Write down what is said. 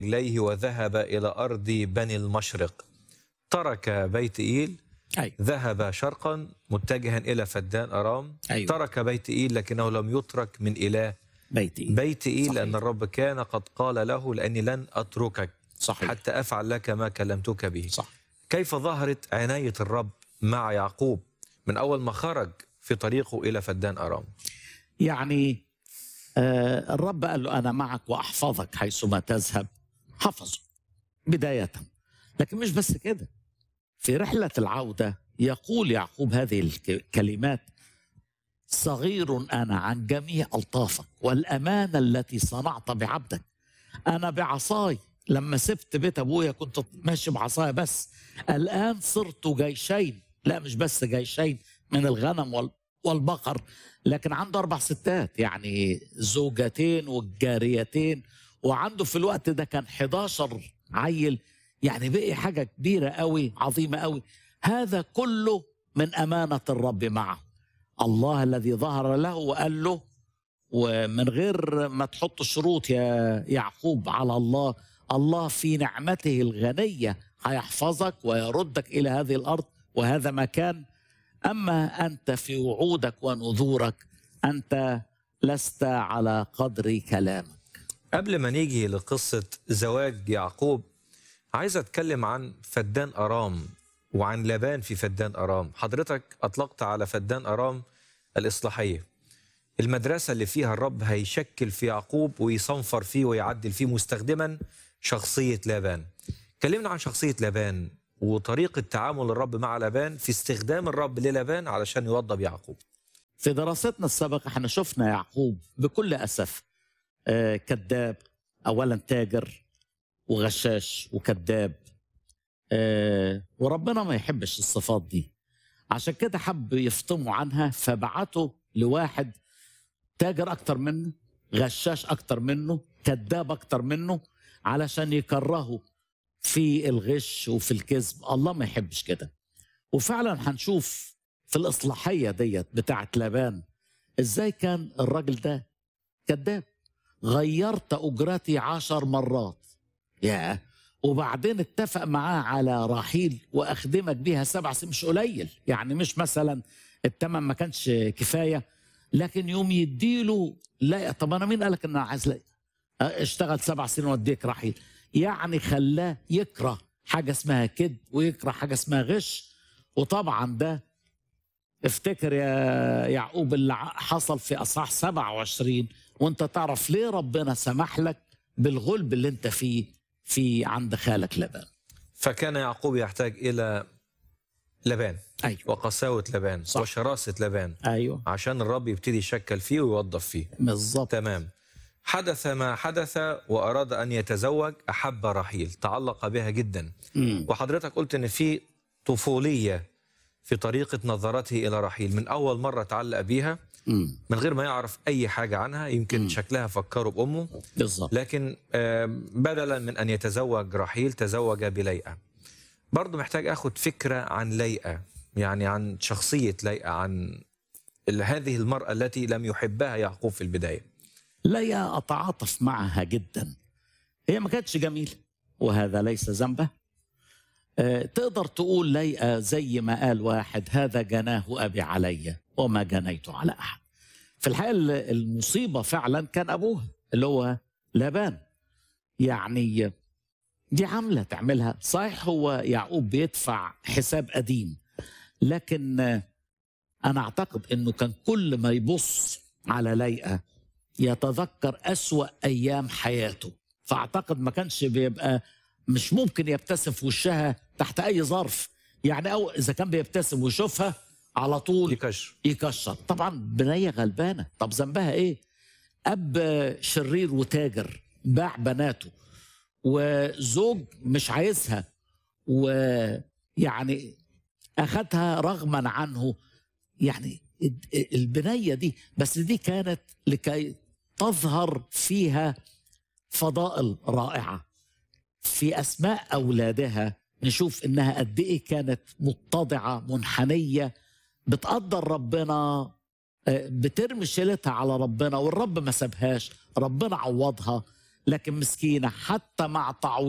إليه وذهب إلى أرض بني المشرق ترك بيت إيل أيوة. ذهب شرقا متجها إلى فدان أرام أيوة. ترك بيت إيل لكنه لم يترك من إله بيتي بيت إيل صحيح. لأن الرب كان قد قال له لأني لن أتركك صحيح حتى أفعل لك ما كلمتك به صح كيف ظهرت عناية الرب مع يعقوب من أول ما خرج في طريقه إلى فدان أرام يعني آه الرب قال له أنا معك وأحفظك حيثما تذهب حفظه بداية لكن مش بس كده في رحلة العودة يقول يعقوب هذه الكلمات صغير أنا عن جميع ألطافك والأمانة التي صنعت بعبدك أنا بعصاي لما سبت بيت أبويا كنت ماشي بعصاي بس الآن صرت جيشين لا مش بس جيشين من الغنم وال- والبقر لكن عنده أربع ستات يعني زوجتين والجاريتين وعنده في الوقت ده كان 11 عيل يعني بقي حاجة كبيرة قوي عظيمة قوي هذا كله من أمانة الرب معه الله الذي ظهر له وقال له ومن غير ما تحط شروط يا يعقوب على الله الله في نعمته الغنية هيحفظك ويردك إلى هذه الأرض وهذا مكان أما أنت في وعودك ونذورك أنت لست على قدر كلامك قبل ما نيجي لقصة زواج يعقوب عايز أتكلم عن فدان أرام وعن لبان في فدان أرام حضرتك أطلقت على فدان أرام الإصلاحية المدرسة اللي فيها الرب هيشكل في يعقوب ويصنفر فيه ويعدل فيه مستخدما شخصية لابان كلمنا عن شخصية لابان وطريقة تعامل الرب مع لابان في استخدام الرب للابان علشان يوضب يعقوب في دراستنا السابقة احنا شفنا يعقوب بكل أسف آه كذاب أولا تاجر وغشاش وكذاب آه وربنا ما يحبش الصفات دي عشان كده حب يفطموا عنها فبعته لواحد تاجر أكتر منه غشاش أكتر منه كذاب أكتر منه علشان يكرهه في الغش وفي الكذب الله ما يحبش كده وفعلا هنشوف في الإصلاحية ديت بتاعت لابان إزاي كان الراجل ده كذاب غيرت أجرتي عشر مرات يا وبعدين اتفق معاه على رحيل وأخدمك بيها سبع سنين مش قليل يعني مش مثلا التمن ما كانش كفاية لكن يوم يديله لا طب أنا مين قالك إن أنا عايز لا اشتغل سبع سنين واديك رحيل يعني خلاه يكره حاجة اسمها كذب ويكره حاجة اسمها غش وطبعا ده افتكر يا يعقوب اللي حصل في اصحاح 27 وانت تعرف ليه ربنا سمح لك بالغلب اللي انت فيه في عند خالك لبان فكان يعقوب يحتاج إلى لبان ايوه وقساوة لبان صح. وشراسة لبان ايوه عشان الرب يبتدي يشكل فيه ويوظف فيه بالظبط تمام حدث ما حدث وأراد أن يتزوج أحب رحيل تعلق بها جدا مم. وحضرتك قلت أن في طفولية في طريقة نظرته إلى رحيل من أول مرة تعلق بيها مم. من غير ما يعرف أي حاجة عنها يمكن مم. شكلها فكره بأمه بالظبط لكن آم، بدلا من أن يتزوج رحيل تزوج بليئة برضه محتاج أخد فكرة عن ليئة يعني عن شخصية ليئة عن ال- هذه المرأة التي لم يحبها يعقوب في البداية لا اتعاطف معها جدا هي ما كانتش جميله وهذا ليس ذنبها آه، تقدر تقول ليئة زي ما قال واحد هذا جناه أبي علي وما جنيت على أحد في الحقيقة ال- المصيبة فعلا كان أبوها اللي هو لابان يعني دي عملة تعملها صحيح هو يعقوب بيدفع حساب قديم لكن آه، أنا أعتقد أنه كان كل ما يبص على ليئة يتذكر أسوأ أيام حياته فأعتقد ما كانش بيبقى مش ممكن يبتسم في وشها تحت أي ظرف يعني أو إذا كان بيبتسم ويشوفها على طول يكشر يكشر طبعا بنية غلبانة طب ذنبها إيه أب شرير وتاجر باع بناته وزوج مش عايزها ويعني أخدها رغما عنه يعني البنية دي بس دي كانت لكي تظهر فيها فضائل رائعة في أسماء أولادها نشوف إنها قد إيه كانت متضعة منحنية بتقدر ربنا آه، بترمي شيلتها على ربنا والرب ما سابهاش ربنا عوضها لكن مسكينه حتى مع تعويض